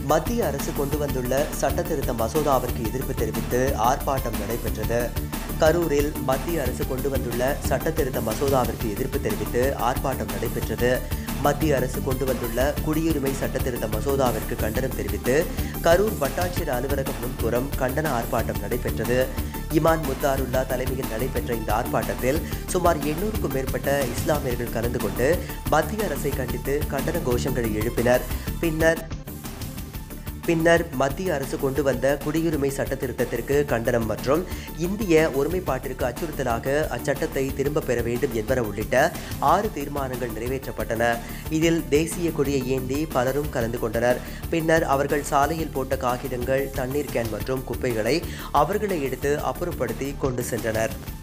மத்திய அரசு கொண்டு வந்துள்ள சட்டத்திருத்த மசோதாவிற்கு எதிர்ப்பு தெரிவித்து ஆர்ப்பாட்டம் நடைபெற்றது கரூரில் மத்திய அரசு கொண்டு வந்துள்ள சட்டத்திருத்த மசோதாவிற்கு எதிர்ப்பு தெரிவித்து ஆர்ப்பாட்டம் நடைபெற்றது மத்திய அரசு கொண்டு வந்துள்ள குடியுரிமை சட்டத்திருத்த மசோதாவிற்கு கண்டனம் தெரிவித்து கரூர் வட்டாட்சியர் அலுவலகம் முன்புறம் கண்டன ஆர்ப்பாட்டம் நடைபெற்றது இமான் முத்தாருல்லா தலைமையில் நடைபெற்ற இந்த ஆர்ப்பாட்டத்தில் சுமார் எண்ணூறுக்கும் மேற்பட்ட இஸ்லாமியர்கள் கலந்து கொண்டு மத்திய அரசை கண்டித்து கண்டன கோஷங்களை எழுப்பினர் பின்னர் பின்னர் மத்திய அரசு கொண்டு வந்த குடியுரிமை சட்டத்திருத்தத்திற்கு கண்டனம் மற்றும் இந்திய ஒருமைப்பாட்டிற்கு அச்சுறுத்தலாக அச்சட்டத்தை திரும்பப் பெற வேண்டும் என்பன உள்ளிட்ட ஆறு தீர்மானங்கள் நிறைவேற்றப்பட்டன இதில் தேசிய கொடியை ஏந்தி பலரும் கலந்து கொண்டனர் பின்னர் அவர்கள் சாலையில் போட்ட காகிதங்கள் தண்ணீர் கேன் மற்றும் குப்பைகளை அவர்களை எடுத்து அப்புறப்படுத்தி கொண்டு சென்றனர்